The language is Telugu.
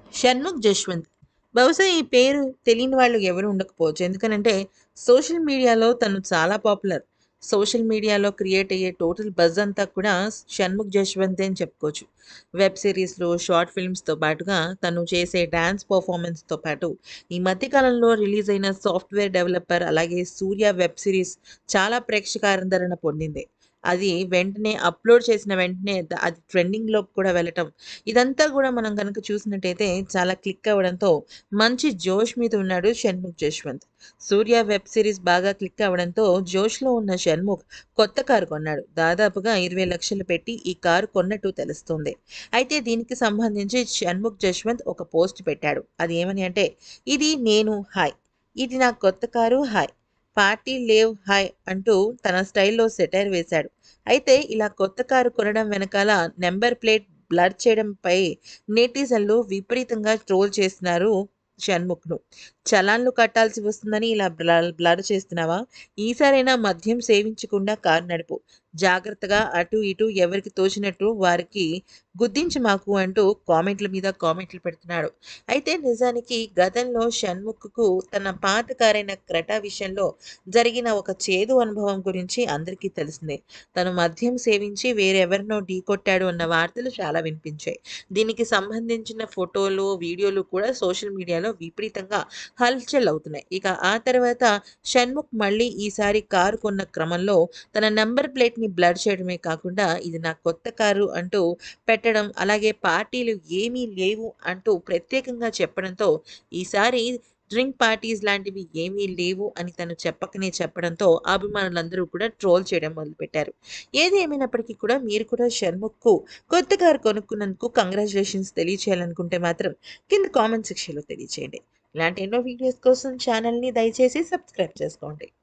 షణ్ముఖ్ జశ్వంత్ బహుశా ఈ పేరు తెలియని వాళ్ళు ఎవరు ఉండకపోవచ్చు ఎందుకనంటే సోషల్ మీడియాలో తను చాలా పాపులర్ సోషల్ మీడియాలో క్రియేట్ అయ్యే టోటల్ బజ్ అంతా కూడా షణ్ముఖ్ జశ్వంత్ అని చెప్పుకోవచ్చు వెబ్ సిరీస్లో షార్ట్ ఫిల్మ్స్తో పాటుగా తను చేసే డ్యాన్స్ పర్ఫార్మెన్స్తో పాటు ఈ మధ్యకాలంలో రిలీజ్ అయిన సాఫ్ట్వేర్ డెవలపర్ అలాగే సూర్య వెబ్ సిరీస్ చాలా ప్రేక్షకాదరణ పొందింది అది వెంటనే అప్లోడ్ చేసిన వెంటనే ద- అది ట్రెండింగ్లోకి కూడా వెళ్ళటం ఇదంతా కూడా మనం కనుక చూసినట్టయితే చాలా క్లిక్ అవ్వడంతో మంచి జోష్ మీద ఉన్నాడు షణ్ముఖ్ జశ్వంత్ సూర్య వెబ్ సిరీస్ బాగా క్లిక్ అవ్వడంతో జోష్లో ఉన్న షణ్ముఖ్ కొత్త కారు కొన్నాడు దాదాపుగా ఇరవై లక్షలు పెట్టి ఈ కారు కొన్నట్టు తెలుస్తుంది అయితే దీనికి సంబంధించి షణ్ముఖ్ జశ్వంత్ ఒక పోస్ట్ పెట్టాడు అది ఏమని అంటే ఇది నేను హాయ్ ఇది నా కొత్త కారు హాయ్ పార్టీ లేవ్ హాయ్ అంటూ తన స్టైల్లో సెటైర్ వేశాడు అయితే ఇలా కొత్త కారు కొనడం వెనకాల నెంబర్ ప్లేట్ బ్లర్ చేయడంపై నెటిజన్లు విపరీతంగా ట్రోల్ చేస్తున్నారు షణ్ముఖ్ను చలాన్లు కట్టాల్సి వస్తుందని ఇలా బ్లర్ బ్లర్ చేస్తున్నావా ఈసారైనా మద్యం సేవించకుండా కారు నడుపు జాగ్రత్తగా అటు ఇటు ఎవరికి తోచినట్టు వారికి గుద్దించి మాకు అంటూ కామెంట్ల మీద కామెంట్లు పెడుతున్నాడు అయితే నిజానికి గతంలో షణ్ముఖ్కు తన పాత కారైన క్రెటా విషయంలో జరిగిన ఒక చేదు అనుభవం గురించి అందరికీ తెలిసిందే తను మద్యం సేవించి వేరెవరినో ఢీకొట్టాడు అన్న వార్తలు చాలా వినిపించాయి దీనికి సంబంధించిన ఫోటోలు వీడియోలు కూడా సోషల్ మీడియాలో విపరీతంగా హల్చల్ అవుతున్నాయి ఇక ఆ తర్వాత షణ్ముఖ్ మళ్ళీ ఈసారి కారు కొన్న క్రమంలో తన నెంబర్ ప్లేట్ని బ్లర్ చేయడమే కాకుండా ఇది నా కొత్త కారు అంటూ పెట్టడం అలాగే పార్టీలు ఏమీ లేవు అంటూ ప్రత్యేకంగా చెప్పడంతో ఈసారి డ్రింక్ పార్టీస్ లాంటివి ఏమీ లేవు అని తను చెప్పకనే చెప్పడంతో అభిమానులందరూ కూడా ట్రోల్ చేయడం మొదలుపెట్టారు ఏది ఏమైనప్పటికీ కూడా మీరు కూడా షణ్ముఖ్కు కొత్త కారు కొనుక్కున్నందుకు కంగ్రాచులేషన్స్ తెలియచేయాలనుకుంటే మాత్రం కింద కామెంట్ సెక్షన్లో తెలియచేయండి ఇలాంటి ఎన్నో వీడియోస్ కోసం ఛానల్ని దయచేసి సబ్స్క్రైబ్ చేసుకోండి